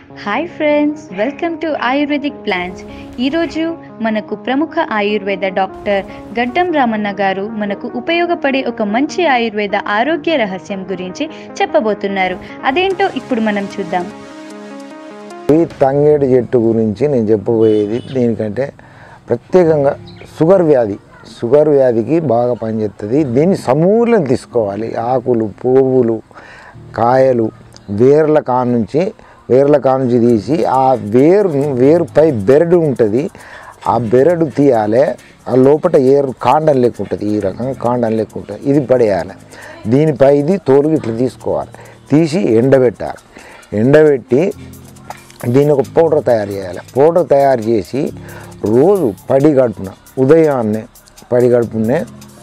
hi friends welcome to ayurvedic plans ఈరోజు మనకు ప్రముఖ ఆయుర్వేద డాక్టర్ గడ్డం రామన్న గారు మనకు ఉపయోగపడే ఒక మంచి ఆయుర్వేద ఆరోగ్య రహస్యం గురించి చెప్పబోతున్నారు అదేంటో ఇప్పుడు మనం చూద్దాం ఈ తంగేడు చెట్టు గురించి నేను చెప్పబోయేది దీనికంటే ప్రత్యేకంగా షుగర్ వ్యాధి షుగర్ వ్యాధికి బాగా పనిచేస్తుంది దీన్ని సమూలం తీసుకోవాలి ఆకులు పువ్వులు కాయలు వేర్ల కా నుంచి వేర్ల కా నుంచి తీసి ఆ వేరు వేరుపై బెరడు ఉంటుంది ఆ బెరడు తీయాలి ఆ లోపల ఏరు కాండం లెక్క ఉంటుంది ఈ రకంగా కాండం లెక్క ఉంటుంది ఇది పడేయాలి దీనిపై ఇది తోలు ఇట్లా తీసుకోవాలి తీసి ఎండబెట్టాలి ఎండబెట్టి దీన్ని ఒక పౌడర్ తయారు చేయాలి పౌడర్ తయారు చేసి రోజు పడి గడుపున ఉదయాన్నే పడి గడుపునే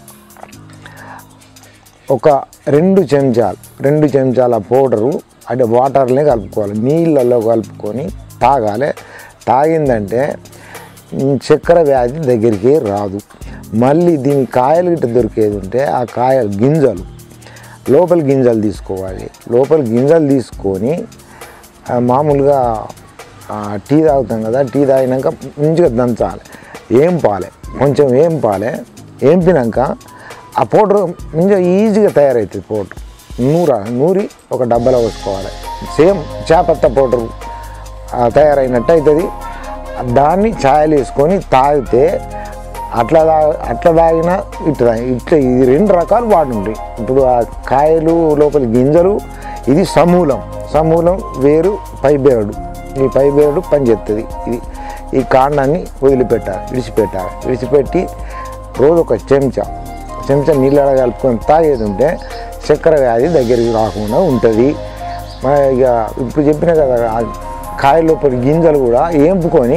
ఒక రెండు చెంచాలు రెండు చెంచాల పౌడరు అంటే వాటర్లే కలుపుకోవాలి నీళ్ళల్లో కలుపుకొని తాగాలి తాగిందంటే ఉమ్, చక్కెర వ్యాధి దగ్గరికి రాదు మళ్ళీ దీని కాయలు గిట్ట దొరికేది ఉంటే ఆ కాయ గింజలు లోపల గింజలు తీసుకోవాలి లోపల గింజలు తీసుకొని ఆ, మామూలుగా ఆ, టీ తాగుతాం కదా టీ తాగినాక మంచిగా దంచాలి ఏం పాలే కొంచెం ఏం పాలే ఏంపినాక ఆ పౌడర్ మంచిగా ఈజీగా తయారవుతుంది పౌడర్ నూర నూరి ఒక డబ్బాలో పోసుకోవాలి సేమ్ చేపత్త పౌడర్ తయారైనట్టు అవుతుంది దాన్ని ఛాయలు వేసుకొని తాగితే అట్లా తా అట్లా తాగినా ఇట్లా తాగి- ఇట్లా ఇది రెండు రకాలు వాడుంటాయి ఇప్పుడు ఆ కాయలు లోపల గింజలు ఇది సమూలం సమూలం వేరు పైబేరుడు ఈ పైబేరుడు పనిచేస్తుంది ఇది ఈ కాండాన్ని వదిలిపెట్టాలి విడిచిపెట్టాలి విడిచిపెట్టి రోజు ఒక చెంచా చెంచా నీళ్ళ కలుపుకొని తాగేది ఉంటే చక్కెర వ్యాధి దగ్గరికి రాకుండా ఉంటుంది మన ఇక ఇప్పుడు చెప్పిన కదా ఆ కాయ లోపల గింజలు కూడా ఏంపుకొని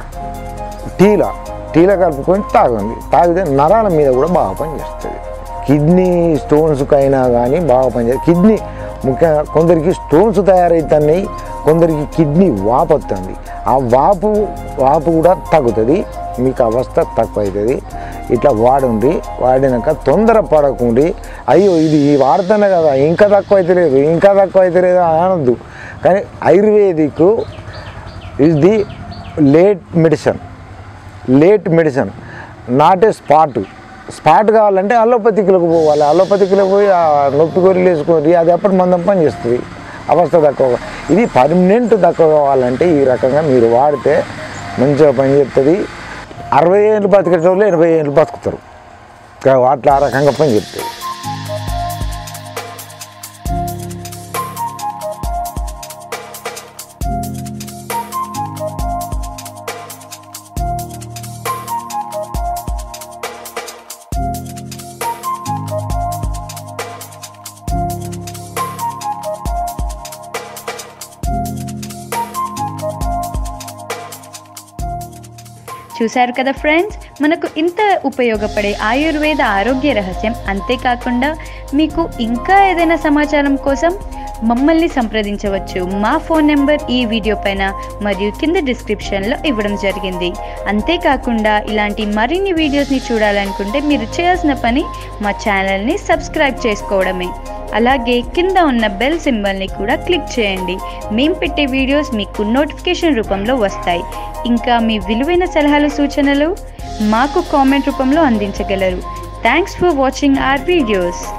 టీలా టీలా కలుపుకొని తాగండి తాగితే నరాల మీద కూడా బాగా పనిచేస్తుంది కిడ్నీ స్టోన్స్కి అయినా కానీ బాగా పనిచేస్తుంది కిడ్నీ ముఖ్యంగా కొందరికి స్టోన్స్ తయారవుతున్నాయి కొందరికి కిడ్నీ వాపు వస్తుంది ఆ వాపు వాపు కూడా తగ్గుతుంది మీకు అవస్థ తక్కువ అవుతుంది ఇట్లా వాడండి వాడినాక తొందర పడకుండి అయ్యో ఇది వాడుతున్నా కదా ఇంకా తక్కువ అయితే లేదు ఇంకా తక్కువ అయితే లేదు అని అనొద్దు కానీ ayurvedic is the late medicine late medicine not a spot spot కావాలంటే అలోపతికులకు పోవాలి అలోపతికులకు పోయి ఆ నొప్పి గొర్రెలు వేసుకొని అది ఎప్పటి మందం పని చేస్తుంది అవస్థ తక్కువ ఇది పర్మనెంట్ తక్కువ కావాలంటే ఈ రకంగా మీరు వాడితే మంచిగా పని చేస్తుంది అరవై ఏళ్ళు బతికేటోళ్ళు ఎనభై ఏళ్ళు బతుకుతారు కా- అట్లా ఆ రకంగా పని చెప్తుంది చూశారు కదా ఫ్రెండ్స్ మనకు ఇంత ఉపయోగపడే ఆయుర్వేద ఆరోగ్య రహస్యం అంతేకాకుండా మీకు ఇంకా ఏదైనా సమాచారం కోసం మమ్మల్ని సంప్రదించవచ్చు మా ఫోన్ నెంబర్ ఈ వీడియో పైన మరియు కింద డిస్క్రిప్షన్లో ఇవ్వడం జరిగింది అంతేకాకుండా ఇలాంటి మరిన్ని వీడియోస్ని చూడాలనుకుంటే మీరు చేయాల్సిన పని మా ఛానల్ని సబ్స్క్రైబ్ చేసుకోవడమే అలాగే కింద ఉన్న బెల్ సింబల్ని కూడా క్లిక్ చేయండి మేము పెట్టే వీడియోస్ మీకు నోటిఫికేషన్ రూపంలో వస్తాయి ఇంకా మీ విలువైన సలహాలు సూచనలు మాకు కామెంట్ రూపంలో అందించగలరు thanks for watching our videos